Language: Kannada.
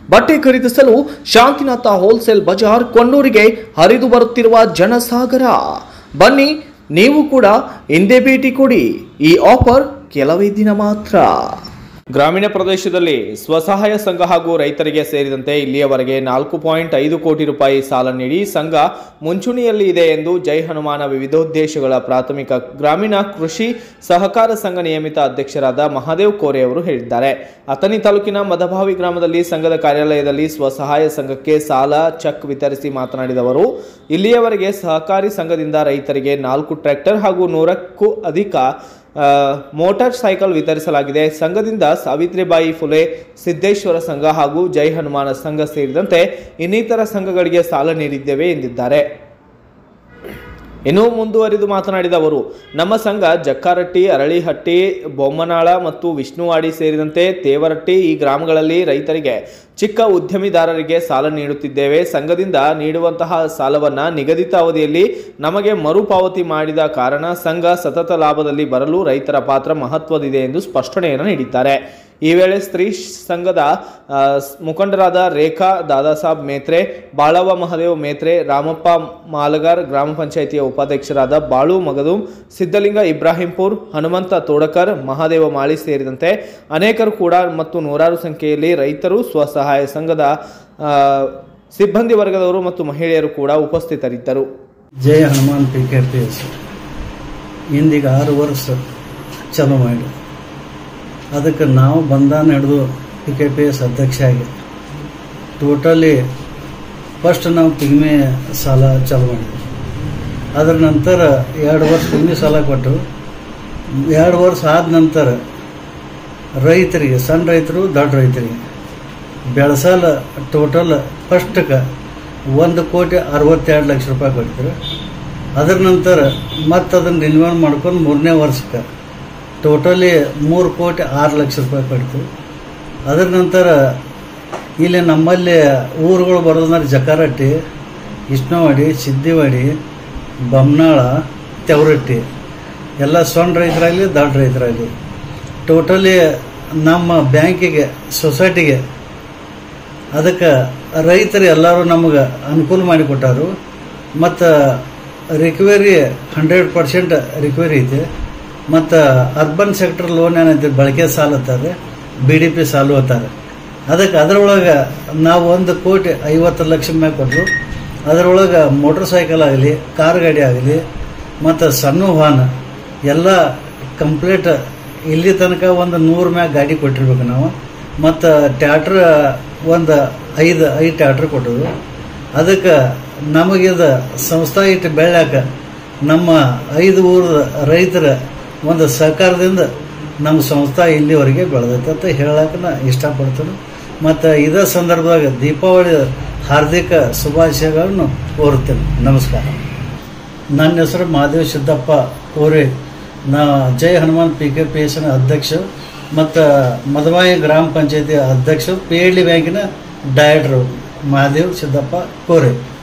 ಬಟ್ಟೆ ಖರೀದಿಸಲು ಶಾಂತಿನಾಥ ಹೋಲ್ಸೇಲ್ ಬಜಾರ್ ಕೊಣ್ಣೂರಿಗೆ ಹರಿದು ಬರುತ್ತಿರುವ ಜನಸಾಗರ ಬನ್ನಿ ನೀವು ಕೂಡ ಹಿಂದೆ ಭೇಟಿ ಕೊಡಿ ಈ ಆಫರ್ ಕೆಲವೇ ದಿನ ಮಾತ್ರ ಗ್ರಾಮೀಣ ಪ್ರದೇಶದಲ್ಲಿ ಸ್ವಸಹಾಯ ಸಂಘ ಹಾಗೂ ರೈತರಿಗೆ ಸೇರಿದಂತೆ ಇಲ್ಲಿಯವರೆಗೆ ನಾಲ್ಕು ಪಾಯಿಂಟ್ ಐದು ಕೋಟಿ ರೂಪಾಯಿ ಸಾಲ ನೀಡಿ ಸಂಘ ಮುಂಚೂಣಿಯಲ್ಲಿ ಇದೆ ಎಂದು ಜೈ ಹನುಮಾನ ವಿವಿಧೋದ್ದೇಶಗಳ ಪ್ರಾಥಮಿಕ ಗ್ರಾಮೀಣ ಕೃಷಿ ಸಹಕಾರ ಸಂಘ ನಿಯಮಿತ ಅಧ್ಯಕ್ಷರಾದ ಮಹಾದೇವ್ ಕೋರೆ ಅವರು ಹೇಳಿದ್ದಾರೆ ಅಥಣಿ ತಾಲೂಕಿನ ಮದಭಾವಿ ಗ್ರಾಮದಲ್ಲಿ ಸಂಘದ ಕಾರ್ಯಾಲಯದಲ್ಲಿ ಸ್ವಸಹಾಯ ಸಂಘಕ್ಕೆ ಸಾಲ ಚೆಕ್ ವಿತರಿಸಿ ಮಾತನಾಡಿದವರು ಇಲ್ಲಿಯವರೆಗೆ ಸಹಕಾರಿ ಸಂಘದಿಂದ ರೈತರಿಗೆ ನಾಲ್ಕು ಟ್ರ್ಯಾಕ್ಟರ್ ಹಾಗೂ ನೂರಕ್ಕೂ ಅಧಿಕ ಆ, ಮೋಟಾರ್ ಸೈಕಲ್ ವಿತರಿಸಲಾಗಿದೆ ಸಂಘದಿಂದ ಸಾವಿತ್ರಿಬಾಯಿ ಫುಲೆ ಸಿದ್ದೇಶ್ವರ ಸಂಘ ಹಾಗೂ ಜೈ ಹನುಮಾನ ಸಂಘ ಸೇರಿದಂತೆ ಇನ್ನಿತರ ಸಂಘಗಳಿಗೆ ಸಾಲ ನೀಡಿದ್ದೇವೆ ಎಂದಿದ್ದಾರೆ ಇನ್ನು ಮುಂದುವರಿದು ಮಾತನಾಡಿದ ಅವರು ನಮ್ಮ ಸಂಘ ಜಕ್ಕಾರಟ್ಟಿ ಅರಳಿಹಟ್ಟಿ ಬೊಮ್ಮನಾಳ ಮತ್ತು ವಿಷ್ಣುವಾಡಿ ಸೇರಿದಂತೆ ತೇವರಟ್ಟಿ ಈ ಗ್ರಾಮಗಳಲ್ಲಿ ರೈತರಿಗೆ ಚಿಕ್ಕ ಉದ್ಯಮಿದಾರರಿಗೆ ಸಾಲ ನೀಡುತ್ತಿದ್ದೇವೆ ಸಂಘದಿಂದ ನೀಡುವಂತಹ ಸಾಲವನ್ನ ನಿಗದಿತ ಅವಧಿಯಲ್ಲಿ ನಮಗೆ ಮರುಪಾವತಿ ಮಾಡಿದ ಕಾರಣ ಸಂಘ ಸತತ ಲಾಭದಲ್ಲಿ ಬರಲು ರೈತರ ಪಾತ್ರ ಮಹತ್ವದಿದೆ ಎಂದು ಸ್ಪಷ್ಟನೆಯನ್ನು ನೀಡಿದ್ದಾರೆ ಈ ವೇಳೆ ಸ್ತ್ರೀ ಸಂಘದ ಆ, ಸ್- ಮುಖಂಡರಾದ ರೇಖಾ ದಾದಾಸಾಬ್ ಮೇತ್ರೆ ಬಾಳವ ಮಹದೇವ್ ಮೇತ್ರೆ ರಾಮಪ್ಪ ಮಾಲಗಾರ್ ಗ್ರಾಮ ಪಂಚಾಯಿತಿಯ ಉಪಾಧ್ಯಕ್ಷರಾದ ಬಾಳು ಮಗದು ಸಿದ್ದಲಿಂಗ ಇಬ್ರಾಹಿಂಪುರ್ ಹನುಮಂತ ತೋಡಕರ್ ಮಹಾದೇವ ಮಾಳಿ ಸೇರಿದಂತೆ ಅನೇಕರು ಕೂಡ ಮತ್ತು ನೂರಾರು ಸಂಖ್ಯೆಯಲ್ಲಿ ರೈತರು ಸ್ವಸಹಾಯ ಸಂಘದ ಆ, ಸಿಬ್ಬಂದಿ ವರ್ಗದವರು ಮತ್ತು ಮಹಿಳೆಯರು ಕೂಡ ಉಪಸ್ಥಿತರಿದ್ದರು ಜಯ Hanuman P K P S ಇಂದೀಗ ಆರು ವರ್ಷ ಚಾಲೂ ಮಾಡಿ ಅದಕ್ಕೆ ನಾವು ಬಂದಾನ ಹಿಡಿದು ಪಿ ಕೆ ಪಿ ಎಸ್ ಅಧ್ಯಕ್ಷ ಆಗಿ ಟೋಟಲಿ ಫಸ್ಟ್ ನಾವು ಪಿಗ್ಮೆ ಸಾಲ ಚಾಲೂ ಮಾಡಿದ್ವಿ ಅದರ ನಂತರ ಎರಡು ವರ್ಷ ಪಿಗ್ಮೆ ಸಾಲ ಕೊಟ್ಟು ಎರಡು ವರ್ಷ ಆದ ನಂತರ ರೈತರಿಗೆ ಸಣ್ಣ ರೈತರು ದೊಡ್ಡ ರೈತರಿಗೆ ಬೆಳೆಸಾಲ ಟೋಟಲ್ ಫಸ್ಟ್ಗೆ ಒಂದು ಕೋಟಿ ಅರವತ್ತೆರಡು ಲಕ್ಷ ರೂಪಾಯಿ ಕೊಡ್ತಾರೆ ಅದರ ನಂತರ ಮತ್ತೆ ಅದನ್ನು ರಿನ್ಯೂವಲ್ ಮಾಡ್ಕೊಂಡು ಮೂರನೇ ವರ್ಷಕ್ಕೆ ಟೋಟಲಿ ಮೂರು ಕೋಟಿ ಆರು ಲಕ್ಷ ರೂಪಾಯಿ ಕೊಡ್ತೀವಿ ಅದರ ನಂತರ ಇಲ್ಲಿ ನಮ್ಮಲ್ಲಿ ಊರುಗಳು ಬರೋದಂದ್ರೆ ಜಕಾರಟ್ಟಿ ವಿಷ್ಣುವಾಡಿ ಸಿದ್ದಿವಾಡಿ ಬಮ್ನಾಳ ತೆವರಟ್ಟಿ ಎಲ್ಲ ಸಣ್ಣ ರೈತರಾಗಲಿ ದೊಡ್ಡ ರೈತರಾಗಲಿ ಟೋಟಲಿ ನಮ್ಮ ಬ್ಯಾಂಕಿಗೆ ಸೊಸೈಟಿಗೆ ಅದಕ್ಕೆ ರೈತರು ಎಲ್ಲರೂ ನಮಗೆ ಅನುಕೂಲ ಮಾಡಿಕೊಟ್ಟಾರು ಮತ್ತು ರಿಕವರಿ ಹಂಡ್ರೆಡ್ ಪರ್ಸೆಂಟ್ ರಿಕವರಿ ಐತಿ ಮತ್ತು ಅರ್ಬನ್ ಸೆಕ್ಟರ್ ಲೋನ್ ಏನೈತಿ ಬಳಕೆ ಸಾಲ ಅತ್ತಾರೆ ಬಿ ಡಿ ಪಿ ಸಾಲು ಅತ್ತಾರೆ ಅದಕ್ಕೆ ಅದರೊಳಗೆ ನಾವು ಒಂದು ಕೋಟಿ ಐವತ್ತು ಲಕ್ಷ ಮ್ಯಾಗ ಕೊಟ್ಟರು ಅದರೊಳಗೆ ಮೋಟ್ರ್ ಸೈಕಲ್ ಆಗಲಿ ಕಾರ್ ಗಾಡಿ ಆಗಲಿ ಮತ್ತು ಸಣ್ಣ ವಾಹನ ಎಲ್ಲ ಕಂಪ್ಲೀಟ್ ಇಲ್ಲಿ ತನಕ ಒಂದು ನೂರು ಮ್ಯಾಗ ಗಾಡಿ ಕೊಟ್ಟಿರ್ಬೇಕು ನಾವು ಮತ್ತು ಟ್ಯಾಟ್ರ್ ಒಂದು ಐದು ಐದು ಟ್ಯಾಟ್ರ್ ಕೊಟ್ಟರು ಅದಕ್ಕೆ ನಮಗಿದ ಸಂಸ್ಥಾ ಇಟ್ಟು ಬೆಳ್ಯಾಕ ನಮ್ಮ ಐದು ಊರದ ರೈತರ ಒಂದು ಸಹಕಾರದಿಂದ ನಮ್ಮ ಸಂಸ್ಥಾ ಇಲ್ಲಿವರೆಗೆ ಬೆಳೆದೈತೆ ಅಂತ ಹೇಳಕ್ಕೆ ನಾ ಇಷ್ಟಪಡ್ತೀನಿ ಮತ್ತು ಇದೇ ಸಂದರ್ಭದಾಗ ದೀಪಾವಳಿ ಹಾರ್ದಿಕ ಶುಭಾಶಯಗಳನ್ನು ಕೋರುತ್ತೇನೆ ನಮಸ್ಕಾರ ನನ್ನ ಹೆಸರು ಮಹಾದೇವ್ ಸಿದ್ದಪ್ಪ ಕೋರೆ ನಾ Jai Hanuman P K P ಎಸ್ನ ಅಧ್ಯಕ್ಷ ಮತ್ತು ಮದವಾಯಿ ಗ್ರಾಮ ಪಂಚಾಯತಿ ಅಧ್ಯಕ್ಷ ಪಿ ಎಲ್ ಡಿ ಬ್ಯಾಂಕಿನ ಡೈರೆಕ್ಟರ್ ಮಹಾದೇವ್ ಸಿದ್ದಪ್ಪ ಕೋರೆ